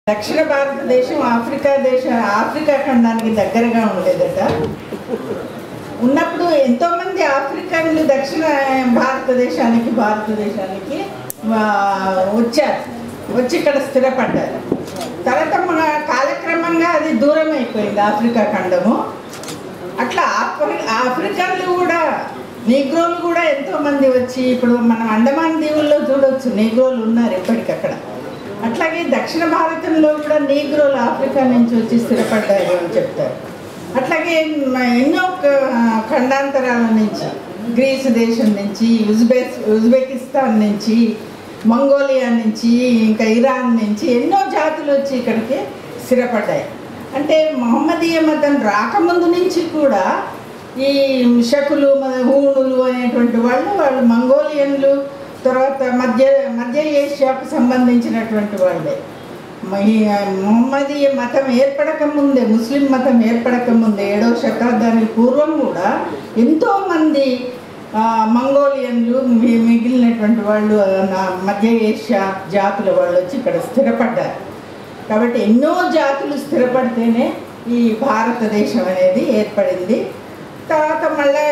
దక్షిణ భారతదేశం ఆఫ్రికా దేశ ఆఫ్రికా ఖండానికి దగ్గరగా ఉండేదట ఉన్నప్పుడు ఎంతో మంది ఆఫ్రికన్లు దక్షిణ భారతదేశానికి భారతదేశానికి ఆ, వచ్చారు వచ్చి ఇక్కడ స్థిరపడ్డారు తర్వాత మన కాలక్రమంగా అది దూరం అయిపోయింది ఆఫ్రికా ఖండము అట్లా ఆఫ్రి ఆఫ్రికన్లు కూడా నీగ్రోలు కూడా ఎంతో మంది వచ్చి ఇప్పుడు మనం అండమాన్ దీవుల్లో చూడొచ్చు నీగ్రోలు ఉన్నారు ఇప్పటికక్కడ అట్లాగే దక్షిణ భారతంలో కూడా నీగ్రోలు ఆఫ్రికా నుంచి వచ్చి స్థిరపడ్డారు అని చెప్తారు అట్లాగే మ- ఎన్నో క- ఖండాంతరాల నుంచి గ్రీస్ దేశం నుంచి ఉజ్బెక్ ఉజ్బెకిస్తాన్ నుంచి మంగోలియా నుంచి ఇంకా ఇరాన్ నుంచి ఎన్నో జాతులు వచ్చి ఇక్కడికి స్థిరపడ్డాయి అంటే మహమ్మదీయ మతం రాకముందు నుంచి కూడా ఈ షకులు మ- హూణులు అనేటువంటి వాళ్ళు వాళ్ళు మంగోలియన్లు తర్వాత మధ్య మధ్య ఏషియాకు సంబంధించినటువంటి వాళ్ళే మ- ఈ మహమ్మదీయ మతం ఏర్పడక ముందే ముస్లిం మతం ఏర్పడక ముందే ఏడవ శతాబ్దానికి పూర్వం కూడా ఎంతోమంది ఆ, మంగోలియన్లు మి- మిగిలినటువంటి వాళ్ళు ఆ, నా- మధ్య ఏషియా జాతుల వాళ్ళు వచ్చి ఇక్కడ స్థిరపడ్డారు కాబట్టి ఎన్నో జాతులు స్థిరపడితేనే ఈ భారతదేశం అనేది ఏర్పడింది తర్వాత మళ్ళీ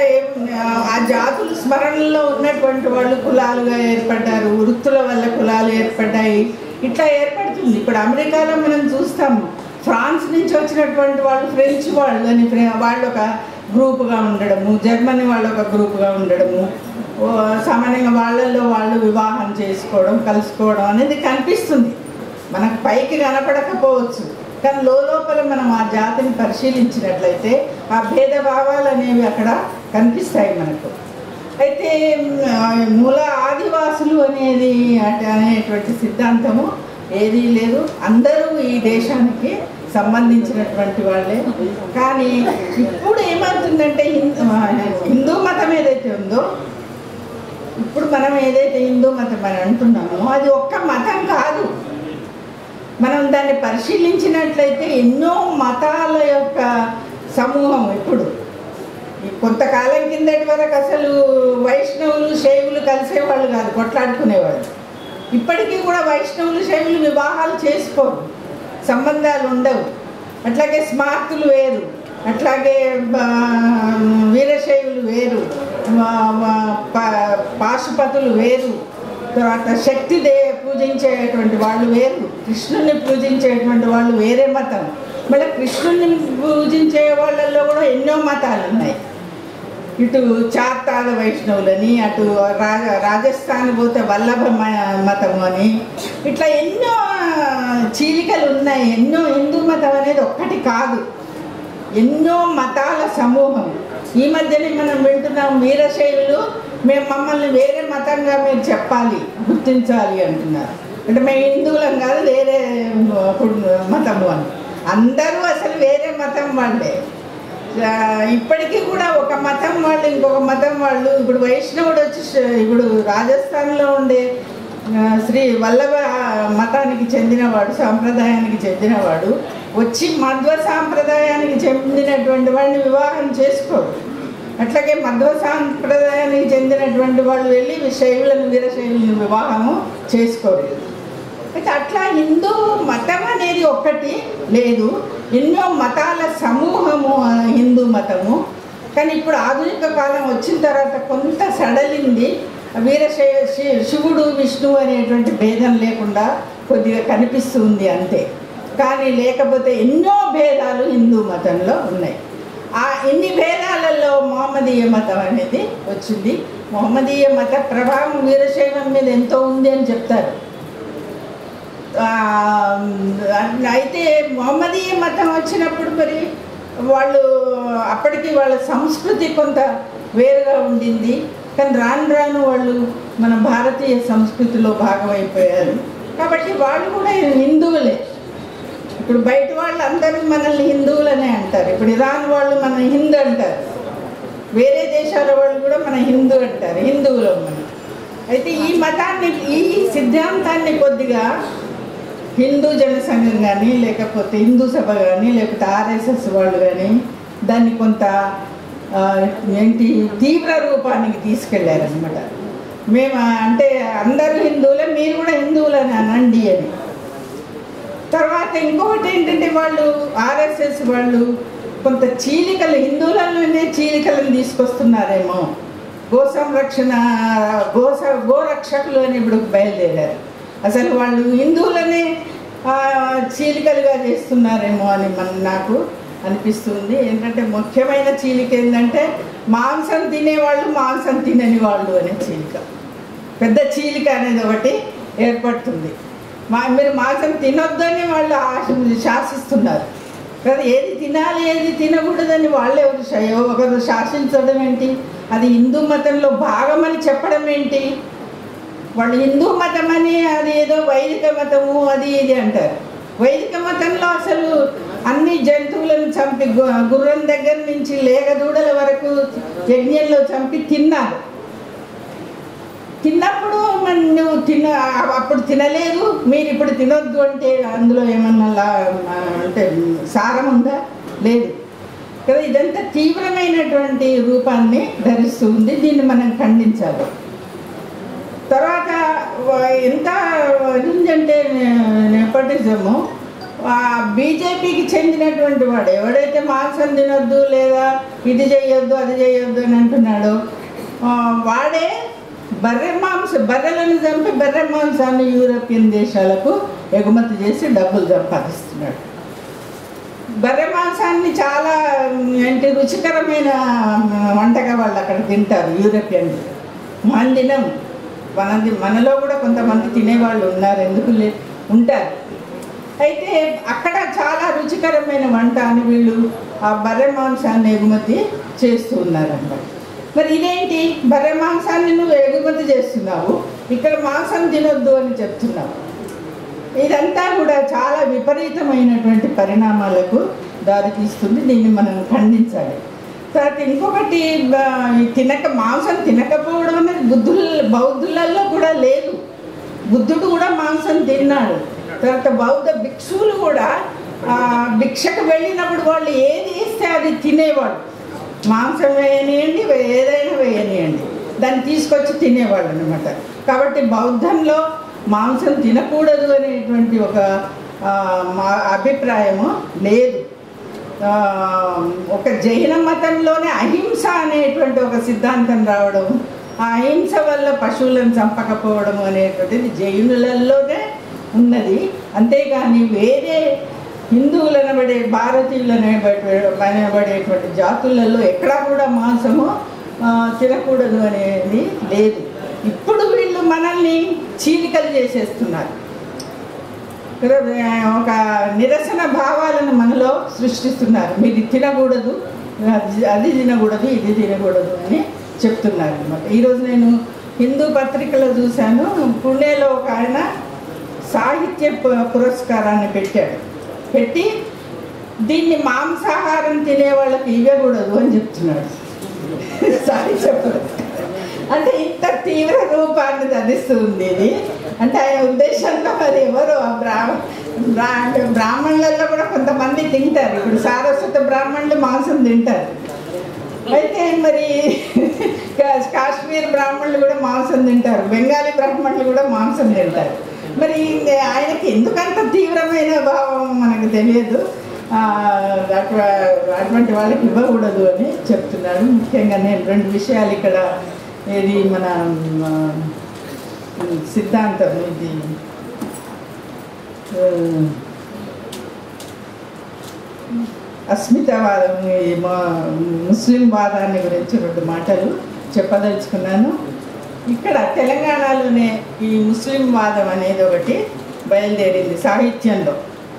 ఆ జాతులు స్మరణలో ఉన్నటువంటి వాళ్ళు కులాలుగా ఏర్పడ్డారు వృత్తుల వల్ల కులాలు ఏర్పడ్డాయి ఇట్లా ఏర్పడుతుంది ఇప్పుడు అమెరికాలో మనం చూస్తాము ఫ్రాన్స్ నుంచి వచ్చినటువంటి వాళ్ళు ఫ్రెంచ్ వాళ్ళు అని ఫ్రె- వాళ్ళు ఒక గ్రూపుగా ఉండడము జర్మనీ వాళ్ళు ఒక గ్రూపుగా ఉండడము ఓ సామాన్యంగా వాళ్ళల్లో వాళ్ళు వివాహం చేసుకోవడం కలుసుకోవడం అనేది కనిపిస్తుంది మనకు పైకి కనపడకపోవచ్చు కానీ లోపల మనం ఆ జాతిని పరిశీలించినట్లయితే ఆ భేదభావాలు అనేవి అక్కడ కనిపిస్తాయి మనకు అయితే మ్, మూల ఆదివాసులు అనేది అట- అనేటువంటి సిద్ధాంతము ఏదీ లేదు అందరూ ఈ దేశానికి సంబంధించినటువంటి వాళ్ళే కానీ ఇప్పుడు ఏమవుతుందంటే హిందూ హిందూ మతం ఏదైతే ఉందో ఇప్పుడు మనం ఏదైతే హిందూ మతం అని అంటున్నామో అది ఒక్క మతం కాదు మనం దాన్ని పరిశీలించినట్లయితే ఎన్నో మతాల యొక్క సమూహం ఇప్పుడు ఈ కొంతకాలం కిందటి వరకు అసలు వైష్ణవులు శైవులు కలిసేవాళ్ళు కాదు కొట్లాడుకునేవాళ్ళు ఇప్పటికీ కూడా వైష్ణవులు శైవులు వివాహాలు చేసుకోరు సంబంధాలు ఉండవు అట్లాగే స్మార్తులు వేరు అట్లాగే ఆ, వీరశైవులు వేరు ఆ, ఆ, ప- పాశుపతులు వేరు తర్వాత శక్తి దే పూజించేటువంటి వాళ్ళు వేరు కృష్ణుని పూజించేటువంటి వాళ్ళు వేరే మతం మళ్ళీ కృష్ణుని పూజించే వాళ్ళల్లో కూడా ఎన్నో మతాలు ఉన్నాయి ఇటు చార్తాల వైష్ణవులని అటు రాజ రాజస్థాన్ పోతే వల్లభ మ- మతము అని ఇట్లా ఎన్నో చీలికలు ఉన్నాయి ఎన్నో హిందూ మతం అనేది ఒక్కటి కాదు ఎన్నో మతాల సమూహం ఈ మధ్యనే మనం వింటున్నాం వీరశైవులు మేము మమ్మల్ని వేరే మతంగా మీరు చెప్పాలి గుర్తించాలి అంటున్నారు అంటే మేము హిందువులం కాదు వేరే మతము అని అందరూ అసలు వేరే మతం వాళ్ళే ఆ, ఇప్పటికీ కూడా ఒక మతం వాళ్ళు ఇంకొక మతం వాళ్ళు ఇప్పుడు వైష్ణవుడు వచ్చి శ- ఇప్పుడు రాజస్థాన్లో ఉండే ఆ, శ్రీ వల్లభ మతానికి చెందినవాడు సాంప్రదాయానికి చెందినవాడు వచ్చి మధ్వ సాంప్రదాయానికి చెందినటువంటి వాడిని వివాహం చేసుకోరు అట్లాగే మధ్వ సాంప్రదాయానికి చెందినటువంటి వాళ్ళు వెళ్ళి శైవులను వీరశైవులను వివాహము చేసుకోరు అయితే అట్లా హిందూ మతం అనేది ఒక్కటి లేదు ఎన్నో మతాల సమూహము ఆ హిందూ మతము కానీ ఇప్పుడు ఆధునిక కాలం వచ్చిన తర్వాత కొంత సడలింది వీరశైవ శి- శివుడు విష్ణువు అనేటువంటి భేదం లేకుండా కొద్దిగా కనిపిస్తుంది అంతే కానీ లేకపోతే ఎన్నో భేదాలు హిందూ మతంలో ఉన్నాయి ఆ ఎన్ని భేదాలలో మొహమ్మదీయ మతం అనేది వచ్చింది మొహమ్మదీయ మత ప్రభావం వీరశైవం మీద ఎంతో ఉంది అని చెప్తారు ఆ, అయితే మొహమ్మదీయ మతం వచ్చినప్పుడు మరి వాళ్ళు అప్పటికి వాళ్ళ సంస్కృతి కొంత వేరుగా ఉండింది కానీ రాను రాను వాళ్ళు మన భారతీయ సంస్కృతిలో భాగమైపోయారు కాబట్టి వాళ్ళు కూడా హిందువులే ఇప్పుడు బయట వాళ్ళు అందరూ మనల్ని హిందువులనే అంటారు ఇప్పుడు ఇరాన్ వాళ్ళు మన హిందూ అంటారు వేరే దేశాల వాళ్ళు కూడా మన హిందూ అంటారు హిందువులు మనం అయితే ఈ మతాన్ని ఈ సిద్ధాంతాన్ని కొద్దిగా హిందూ జనసంఘం కానీ లేకపోతే హిందూ సభ కానీ లేకపోతే ఆర్ఎస్ఎస్ వాళ్ళు కానీ దాన్ని కొంత ఆ, ఏంటి తీవ్ర రూపానికి తీసుకెళ్ళారనమాట మేము అంటే అందరూ హిందువులే మీరు కూడా హిందువులని అనండి అని తర్వాత ఇంకొకటి ఏంటంటే వాళ్ళు ఆర్ఎస్ఎస్ వాళ్ళు కొంత చీలికలు హిందువులలోనే చీలికలను తీసుకొస్తున్నారేమో గో సంరక్షణ గోస గోరక్షకులు అని ఇప్పుడు బయలుదేరారు అసలు వాళ్ళు హిందువులనే ఆ, చీలికలుగా చేస్తున్నారేమో అని మన నాకు అనిపిస్తుంది ఏంటంటే ముఖ్యమైన చీలిక ఏంటంటే మాంసం తినేవాళ్ళు మాంసం తినని వాళ్ళు అనే చీలిక పెద్ద చీలిక అనేది ఒకటి ఏర్పడుతుంది మా మీరు మాంసం తినొద్దని వాళ్ళు ఆశ- శాసిస్తున్నారు కదా ఏది తినాలి ఏది తినకూడదని వాళ్ళు ఎవరు శ- ఒకరు శాసించడం ఏంటి అది హిందూ మతంలో భాగమని చెప్పడం ఏంటి వాళ్ళు హిందూ మతం అని అది ఏదో వైదిక మతము అది ఇది అంటారు వైదిక మతంలో అసలు అన్ని జంతువులను చంపి గు- గుర్రం దగ్గర నుంచి లేగదూడల వరకు యజ్ఞంలో చంపి తిన్నారు తిన్నప్పుడు మరి నువ్వు తిన అప్పుడు తినలేదు మీరు ఇప్పుడు తినొద్దు అంటే అందులో ఏమన్నా లా- అంటే సారం ఉందా లేదు కదా ఇదంతా తీవ్రమైనటువంటి రూపాన్ని ధరిస్తుంది దీన్ని మనం ఖండించాలి తర్వాత వ- ఎంత ఏంటంటే నెపటిజము బీజేపీకి చెందినటువంటి వాడు ఎవడైతే మాంసం తినొద్దు లేదా ఇది చేయొద్దు అది చేయొద్దు అని అంటున్నాడో ఆ, వాడే బర్రె మాంస బర్రెలను చంపి బర్రె మాంసాన్ని యూరోపియన్ దేశాలకు ఎగుమతి చేసి డబ్బులు సంపాదిస్తున్నాడు బర్రె మాంసాన్ని చాలా ఏంటి రుచికరమైన వంటగా వాళ్ళు అక్కడ తింటారు యూరోపియన్ మనం తినం మనది మనలో కూడా కొంతమంది తినేవాళ్ళు ఉన్నారు ఎందుకు లే ఉంటారు అయితే అక్కడ చాలా రుచికరమైన వంట అని వీళ్ళు ఆ బర్రె మాంసాన్ని ఎగుమతి చేస్తూ ఉన్నారన్నమాట మరి ఇదేంటి బర్రె మాంసాన్ని నువ్వు ఎగుమతి చేస్తున్నావు ఇక్కడ మాంసం తినొద్దు అని చెప్తున్నావు ఇదంతా కూడా చాలా విపరీతమైనటువంటి పరిణామాలకు దారితీస్తుంది దీన్ని మనం ఖండించాలి తర్వాత ఇంకొకటి బ- ఈ తినక మాంసం తినకపోవడం అనేది బుద్ధుల బౌద్ధులలో కూడా లేదు బుద్ధుడు కూడా మాంసం తిన్నాడు తర్వాత బౌద్ధ భిక్షువులు కూడా ఆ, భిక్షకు వెళ్ళినప్పుడు వాళ్ళు ఏది ఇస్తే అది తినేవాడు మాంసం వేయనియండి ఏదైనా వేయనియండి దాన్ని తీసుకొచ్చి తినేవాళ్ళు అనమాట కాబట్టి బౌద్ధంలో మాంసం తినకూడదు అనేటువంటి ఒక ఆ, మా అభిప్రాయము లేదు ఆ, ఒక జైన మతంలోనే అహింస అనేటువంటి ఒక సిద్ధాంతం రావడం ఆ అహింస వల్ల పశువులను చంపకపోవడం అనేటువంటిది జైనులలోనే ఉన్నది అంతేగాని వేరే హిందువులు అనబడే భారతీయులు అనబడే అనబడేటువంటి జాతులలో ఎక్కడా కూడా మాంసము ఆ, తినకూడదు అనేది లేదు ఇప్పుడు వీళ్ళు మనల్ని చీలికలు చేసేస్తున్నారు ఇక్కడ ఒక నిరసన భావాలను మనలో సృష్టిస్తున్నారు మీరు ఇది తినకూడదు అది- అది తినకూడదు ఇది తినకూడదు అని చెప్తున్నారు అనమాట ఈరోజు నేను హిందూ పత్రికలో చూశాను పుణేలో ఒక ఆయన సాహిత్య పు- పురస్కారాన్ని పెట్టాడు పెట్టి దీన్ని మాంసాహారం తినే వాళ్ళకి ఇవ్వకూడదు అని చెప్తున్నాడు సాహిత్య పురస్కారం అంటే ఇంత తీవ్ర రూపాన్ని ధరిస్తుంది ఇది అంటే ఆయన ఉద్దేశంలో మరి ఎవరు ఆ బ్రా బ్రా అంటే బ్రాహ్మణులలో కూడా కొంతమంది తింటారు ఇప్పుడు సారస్వత బ్రాహ్మణులు మాంసం తింటారు అయితే మరి కా- కాశ్మీర్ బ్రాహ్మణులు కూడా మాంసం తింటారు బెంగాలీ బ్రాహ్మణులు కూడా మాంసం తింటారు మరి ఇది ఆయనకి ఎందుకంత తీవ్రమైన భావం మనకు తెలియదు ఆ, అట్వ- అటువంటి వాళ్ళకి ఇవ్వకూడదు అని చెప్తున్నాడు ముఖ్యంగా నేను రెండు విషయాలు ఇక్కడ ఇది మన ఆ, సిద్ధాంతం ఇది ఆ, అస్మితావాదం ఈ మా- ముస్లిం వాదాన్ని గురించి రెండు మాటలు చెప్పదలుచుకున్నాను ఇక్కడ తెలంగాణలోనే ఈ ముస్లిం వాదం అనేది ఒకటి బయలుదేరింది సాహిత్యంలో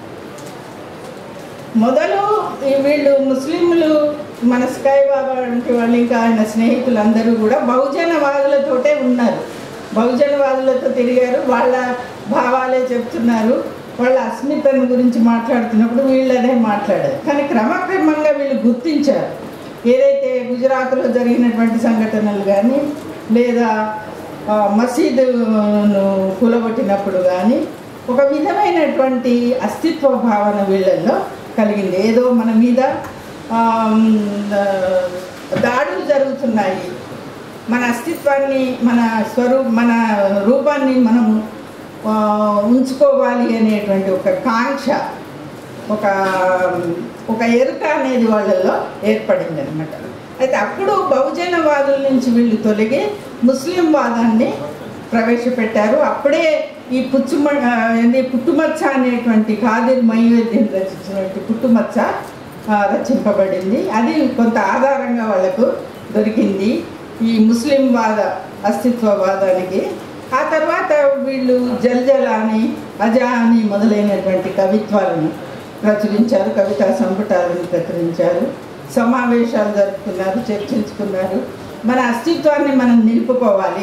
మొదలు ఈ వీళ్ళు ముస్లింలు మన స్కై బాబా వంటి వాళ్ళు ఇంకా ఆయన స్నేహితులందరూ కూడా బహుజనవాదులతోటే ఉన్నారు బహుజనవాదులతో తిరిగారు వాళ్ళ భావాలే చెప్తున్నారు వాళ్ళ అస్మితను గురించి మాట్లాడుతున్నప్పుడు వీళ్ళనే మాట్లాడారు కానీ క్రమక్రమంగా వీళ్ళు గుర్తించారు ఏదైతే గుజరాత్లో జరిగినటువంటి సంఘటనలు కానీ లేదా ఆ, మసీదును కూలగొట్టినప్పుడు కానీ ఒక విధమైనటువంటి అస్తిత్వ భావన వీళ్ళల్లో కలిగింది ఏదో మన మీద ఆమ్, ఆ, దాడులు జరుగుతున్నాయి మన అస్తిత్వాన్ని మన స్వరూ మన రూపాన్ని మనము ఆ, ఉంచుకోవాలి అనేటువంటి ఒక కాంక్ష ఒక ఒక ఎరుక అనేది వాళ్ళల్లో ఏర్పడింది అనమాట అయితే అప్పుడు బహుజనవాదుల నుంచి వీళ్ళు తొలగి ముస్లిం వాదాన్ని ప్రవేశపెట్టారు అప్పుడే ఈ పుచ్చుమ ఆ, ఏంది పుట్టుమచ్చ అనేటువంటి ఖాదిర్ మయూద్దీన్ రచించినటువంటి పుట్టుమచ్చ ఆ, రచింపబడింది అది కొంత ఆధారంగా వాళ్ళకు దొరికింది ఈ ముస్లిం వాద అస్తిత్వవాదానికి ఆ తర్వాత వీళ్ళు జల్జల అని అజా అని మొదలైనటువంటి కవిత్వాలను ప్రచురించారు కవితా సంపుటాలను ప్రచురించారు సమావేశాలు జరుపుకున్నారు చర్చించుకున్నారు మన అస్తిత్వాన్ని మనం నిలుపుకోవాలి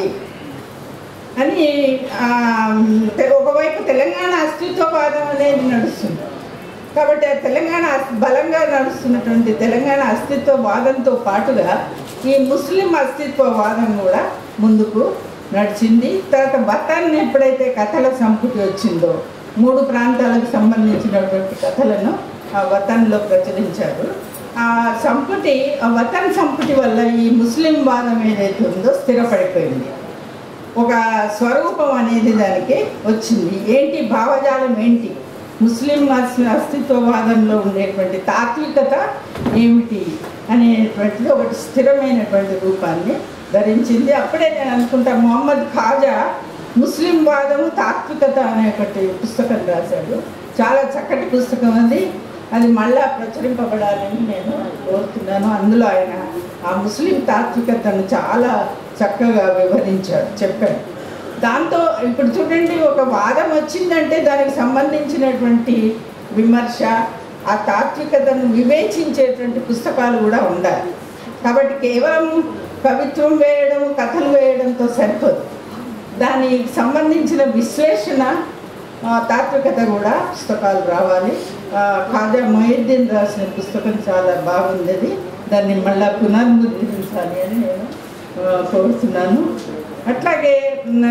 అని ఆ, తె- ఒకవైపు తెలంగాణ అస్తిత్వవాదం అనేది నడుస్తుంది కాబట్టి ఆ తెలంగాణ అస్- బలంగా నడుస్తున్నటువంటి తెలంగాణ అస్తిత్వవాదంతో పాటుగా ఈ ముస్లిం అస్తిత్వవాదం కూడా ముందుకు నడిచింది తర్వాత వతాన్ని ఎప్పుడైతే కథల సంపుటి వచ్చిందో మూడు ప్రాంతాలకు సంబంధించినటువంటి కథలను ఆ వతన్లో ప్రచురించారు ఆ సంపుటి ఆ వతన్ సంపుటి వల్ల ఈ ముస్లిం వాదం ఏదైతే ఉందో స్థిరపడిపోయింది ఒక స్వరూపం అనేది దానికి వచ్చింది ఏంటి భావజాలం ఏంటి ముస్లిం అస్- అస్తిత్వవాదంలో ఉండేటువంటి తాత్వికత ఏమిటి అనేటువంటిది ఒకటి స్థిరమైనటువంటి రూపాన్ని ధరించింది అప్పుడే నేను అనుకుంటా మొహమ్మద్ ఖాజా ముస్లిం వాదము తాత్వికత అనే ఒకటి పుస్తకం రాశాడు చాలా చక్కటి పుస్తకం అది అది మళ్ళా ప్రచురింపబడాలని నేను కోరుతున్నాను అందులో ఆయన ఆ ముస్లిం తాత్వికతను చాలా చక్కగా వివరించాడు చెప్పాడు దాంతో ఇప్పుడు చూడండి ఒక వాదం వచ్చిందంటే దానికి సంబంధించినటువంటి విమర్శ ఆ తాత్వికతను వివేచించేటువంటి పుస్తకాలు కూడా ఉండాలి కాబట్టి కేవలం కవిత్వం వేయడం కథలు వేయడంతో సరిపోదు దానికి సంబంధించిన విశ్లేషణ ఆ, తాత్వికత కూడా పుస్తకాలు రావాలి ఆ, ఖాజా మొహిద్దీన్ రాసిన పుస్తకం చాలా బాగుంది అది దాన్ని మళ్ళా పునర్ముద్రించాలి అని నేను ఆ, కోరుతున్నాను అట్లాగే నా,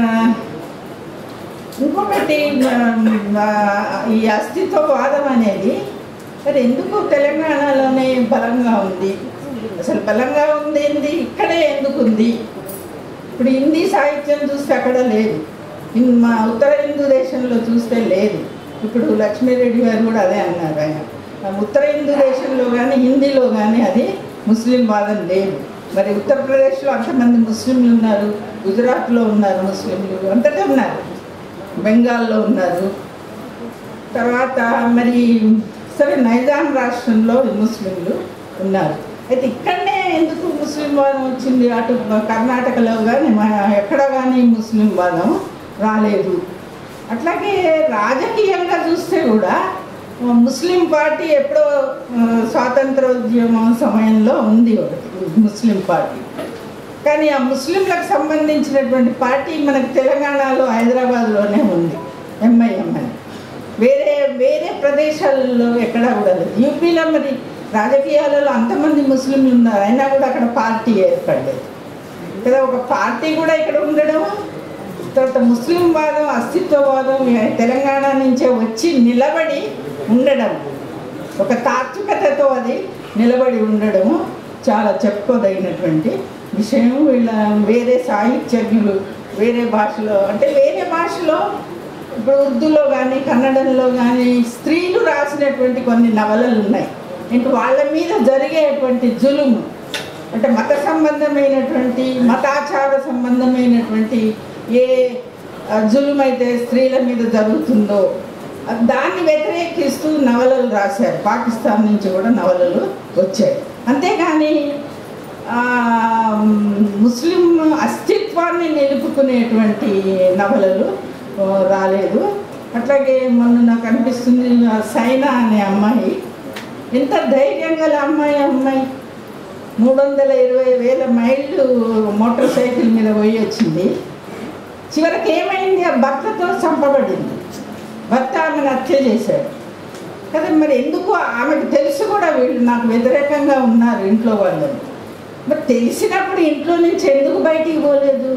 ఇంకొకటి ఆ, ఈ అస్తిత్వవాదం అనేది మరి ఎందుకు తెలంగాణలోనే బలంగా ఉంది అసలు బలంగా ఉంది ఏంది ఇక్కడే ఎందుకు ఉంది ఇప్పుడు హిందీ సాహిత్యం చూస్తే అక్కడ లేదు ఇన్- మా ఉత్తర హిందూ దేశంలో చూస్తే లేదు ఇప్పుడు లక్ష్మీరెడ్డి గారు కూడా అదే అన్నారు ఆయన ఆ ఉత్తర హిందూ దేశంలో కానీ హిందీలో కానీ అది ముస్లిం వాదం లేదు మరి ఉత్తరప్రదేశ్లో అంతమంది ముస్లింలు ఉన్నారు గుజరాత్లో ఉన్నారు ముస్లింలు అంతటా ఉన్నారు బెంగాల్లో ఉన్నారు తర్వాత మరి సరే నైజాం రాష్ట్రంలో ముస్లింలు ఉన్నారు అయితే ఇక్కడనే ఎందుకు ముస్లిం వాదం వచ్చింది అటు కర్ణాటకలో కానీ ఎక్కడ కానీ ముస్లిం వాదం రాలేదు అట్లాగే రాజకీయంగా చూస్తే కూడా ఆ, ముస్లిం పార్టీ ఎప్పుడో ఆ, స్వాతంత్రోద్యమం సమయంలో ఉంది ఒకటి ముస్లిం పార్టీ కానీ ఆ ముస్లింలకు సంబంధించినటువంటి పార్టీ మనకు తెలంగాణలో హైదరాబాద్లోనే ఉంది ఎంఐఎం అని వేరే వేరే ప్రదేశాలలో ఎక్కడా కూడా లేదు యూపీలో మరి రాజకీయాలలో అంతమంది ముస్లింలు ఉన్నారు అయినా కూడా అక్కడ పార్టీ ఏర్పడలేదు కదా ఒక పార్టీ కూడా ఇక్కడ ఉండడం తర్వాత ముస్లిం వాదం అస్తిత్వవాదం ఏ- తెలంగాణ నుంచే వచ్చి నిలబడి ఉండడం ఒక తాత్వికతతో అది నిలబడి ఉండడము చాలా చెప్పుకోదగినటువంటి విషయం వీళ్ళ వేరే సాహిత్యజ్ఞులు వేరే భాషలో అంటే వేరే భాషలో ఇప్పుడు ఉర్దూలో కానీ కన్నడంలో కానీ స్త్రీలు రాసినటువంటి కొన్ని నవలలు ఉన్నాయి ఇంక వాళ్ళ మీద జరిగేటువంటి జులుము అంటే మత సంబంధమైనటువంటి మతాచార సంబంధమైనటువంటి ఏ ఆ, జులుమైతే స్త్రీల మీద జరుగుతుందో ఆ, దాన్ని వ్యతిరేకిస్తూ నవలలు రాశారు పాకిస్తాన్ నుంచి కూడా నవలలు వచ్చాయి అంతేగాని ఆ, ముస్లిం అస్తిత్వాన్ని నిలుపుకునేటువంటి నవలలు ఆ, రాలేదు అట్లాగే మొన్న నాకు అనిపిస్తుంది ఆ సైనా అనే అమ్మాయి ఎంత ధైర్యం గల అమ్మాయి అమ్మాయి మూడు వందల ఇరవై వేల మైళ్ళు మోటార్ సైకిల్ మీద పోయి వచ్చింది చివరికి ఏమైంది ఆ భర్తతో చంపబడింది భర్త ఆమెను హత్య చేశాడు కదా మరి ఎందుకు ఆమెకు తెలుసు కూడా వీళ్ళు నాకు వ్యతిరేకంగా ఉన్నారు ఇంట్లో వాళ్ళు మరి తెలిసినప్పుడు ఇంట్లో నుంచి ఎందుకు బయటికి పోలేదు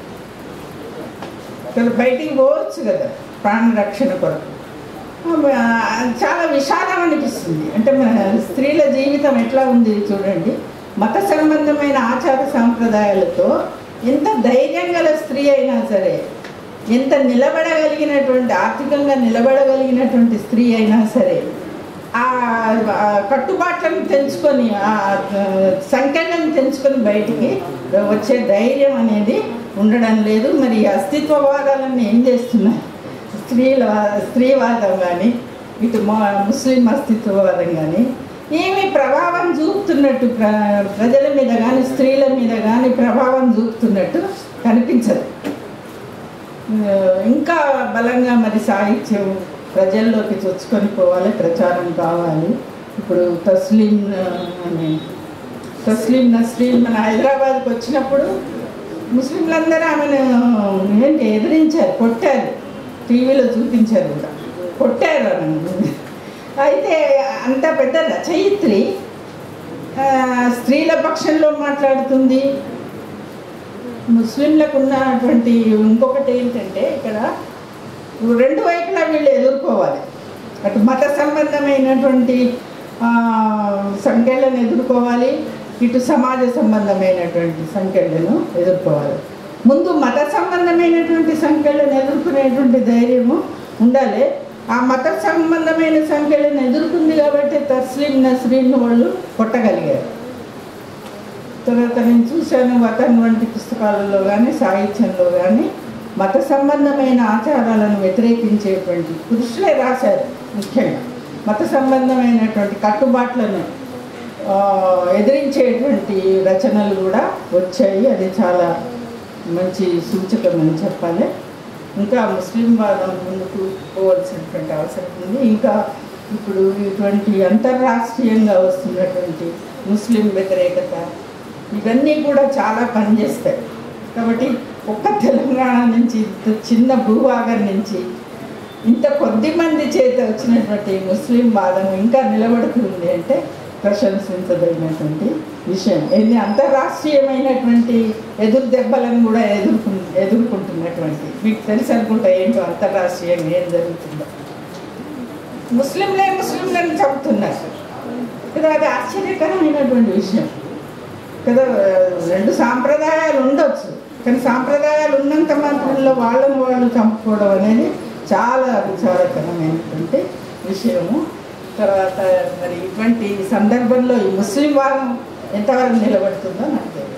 కదా బయటికి పోవచ్చు కదా ప్రాణ రక్షణ కొరకు ఆ, చాలా విషాదం అనిపిస్తుంది అంటే మన స్త్రీల జీవితం ఎట్లా ఉంది చూడండి మత సంబంధమైన ఆచార సాంప్రదాయాలతో ఎంత ధైర్యం గల స్త్రీ అయినా సరే ఎంత నిలబడగలిగినటువంటి ఆర్థికంగా నిలబడగలిగినటువంటి స్త్రీ అయినా సరే ఆ ఆ కట్టుబాట్లను తెంచుకొని ఆ సంఖ్యలను తెంచుకొని బయటికి వచ్చే ధైర్యం అనేది ఉండడం లేదు మరి ఈ అస్తిత్వవాదాలన్నీ ఏం చేస్తున్నాయి స్త్రీల స్త్రీవాదం కానీ ఇటు మా- ముస్లిం అస్తిత్వవాదం కానీ ఏమి ప్రభావం చూపుతున్నట్టు ప్ర ప్రజల మీద కానీ స్త్రీల మీద కానీ ప్రభావం చూపుతున్నట్టు కనిపించదు ఆ, ఇంకా బలంగా మరి సాహిత్యం ప్రజల్లోకి చొచ్చుకొని పోవాలి ప్రచారం కావాలి ఇప్పుడు తస్లీం ఆ, అని తస్లీం నస్రీన్ మన హైదరాబాద్కి వచ్చినప్పుడు ముస్లింలందరూ ఆమెను ఏంటి ఎదిరించారు కొట్టారు టీవీలో చూపించారు కూడా కొట్టారు ఆమెను అయితే అంత పెద్ద రచయిత్రి ఆ, స్త్రీల పక్షంలో మాట్లాడుతుంది ముస్లింలకు ఉన్నటువంటి ఇంకొకటి ఏంటంటే ఇక్కడ రెండు వైపులా వీళ్ళు ఎదుర్కోవాలి అటు మత సంబంధమైనటువంటి ఆ, సంఖ్యలను ఎదుర్కోవాలి ఇటు సమాజ సంబంధమైనటువంటి సంఖ్యలను ఎదుర్కోవాలి ముందు మత సంబంధమైనటువంటి సంఖ్యలను ఎదుర్కొనేటువంటి ధైర్యము ఉండాలి ఆ మత సంబంధమైన సంఖ్యలను ఎదుర్కొంది కాబట్టి తస్లీం నస్రీన్ వాళ్ళు కొట్టగలిగారు తర్వాత నేను చూశాను వతన్ వంటి పుస్తకాలలో కానీ సాహిత్యంలో కానీ మత సంబంధమైన ఆచారాలను వ్యతిరేకించేటువంటి పురుషులే రాశారు ముఖ్యంగా మత సంబంధమైనటువంటి కట్టుబాట్లను ఆ, ఎదిరించేటువంటి రచనలు కూడా వచ్చాయి అది చాలా మంచి సూచకమని చెప్పాలి ఇంకా ముస్లిం వాదం ముందుకు పోవాల్సినటువంటి అవసరం ఉంది ఇంకా ఇప్పుడు ఇటువంటి అంతర్రాష్ట్రీయంగా వస్తున్నటువంటి ముస్లిం వ్యతిరేకత ఇవన్నీ కూడా చాలా పనిచేస్తాయి కాబట్టి ఒక్క తెలంగాణ నుంచి ఇంత చిన్న భూభాగం నుంచి ఇంత కొద్ది మంది చేత వచ్చినటువంటి ముస్లిం వాదం ఇంకా నిలబడుతుంది అంటే ప్రశంసించదగినటువంటి విషయం ఎన్ని అంతర్రాష్ట్రీయమైనటువంటి ఎదురు దెబ్బలను కూడా ఎదుర్కొ ఎదుర్కొంటున్నటువంటి మీకు తెలుసు అనుకుంటా ఏంటో అంతర్రాష్ట్రీయంగా ఏం జరుగుతుందో ముస్లింలే ముస్లింలను చంపుతున్నారు కదా అది ఆశ్చర్యకరమైనటువంటి విషయం కదా రెండు సాంప్రదాయాలు ఉండొచ్చు కానీ సాంప్రదాయాలు ఉన్నంత మాత్రంలో వాళ్ళని వాళ్ళు చంపుకోవడం అనేది చాలా విచారకరమైనటువంటి విషయము తర్వాత మరి ఇటువంటి సందర్భంలో ఈ ముస్లిం వాదం ఎంతవరకు నిలబడుతుందో నాకు తెలియదు